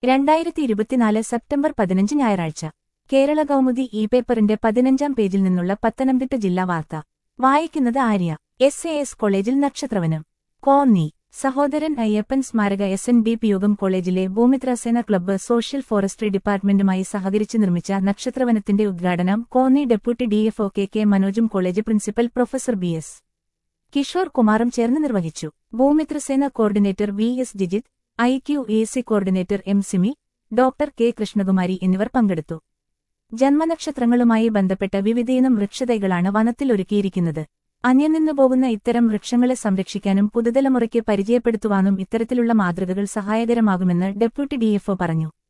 രണ്ടായിരത്തി ഇരുപത്തിനാല് സെപ്റ്റംബർ പതിനഞ്ച് ഞായറാഴ്ച കേരള കൗമുദി ഇ പേപ്പറിന്റെ പതിനഞ്ചാം പേജിൽ നിന്നുള്ള പത്തനംതിട്ട ജില്ലാ വാർത്ത വായിക്കുന്നത് ആര്യ എസ് എ എസ് കോളേജിൽ നക്ഷത്രവനം കോന്നി സഹോദരൻ അയ്യപ്പൻ സ്മാരക എസ് എൻ ഡി പി യോഗം കോളേജിലെ ഭൂമിത്രസേന ക്ലബ്ബ് സോഷ്യൽ ഫോറസ്ട്രി ഡിപ്പാർട്ട്മെന്റുമായി സഹകരിച്ച് നിർമ്മിച്ച നക്ഷത്രവനത്തിന്റെ ഉദ്ഘാടനം Konni deputy DFO K K മനോജും college principal professor B S Kishore കുമാറും ചേർന്ന് നിർവഹിച്ചു ഭൂമിത്രസേന coordinator V S Jijith I Q A C coordinator M Simi doctor K Krishnakumari എന്നിവർ പങ്കെടുത്തു ജന്മനക്ഷത്രങ്ങളുമായി ബന്ധപ്പെട്ട വിവിധയിനം വൃക്ഷതൈകളാണ് വനത്തിൽ ഒരുക്കിയിരിക്കുന്നത് അന്യം നിന്നു പോകുന്ന ഇത്തരം വൃക്ഷങ്ങളെ സംരക്ഷിക്കാനും പുതുതലമുറയ്ക്ക് പരിചയപ്പെടുത്തുവാനും ഇത്തരത്തിലുള്ള മാതൃകകൾ സഹായകരമാകുമെന്ന് ഡെപ്യൂട്ടി ഡിഎഫ്ഒ പറഞ്ഞു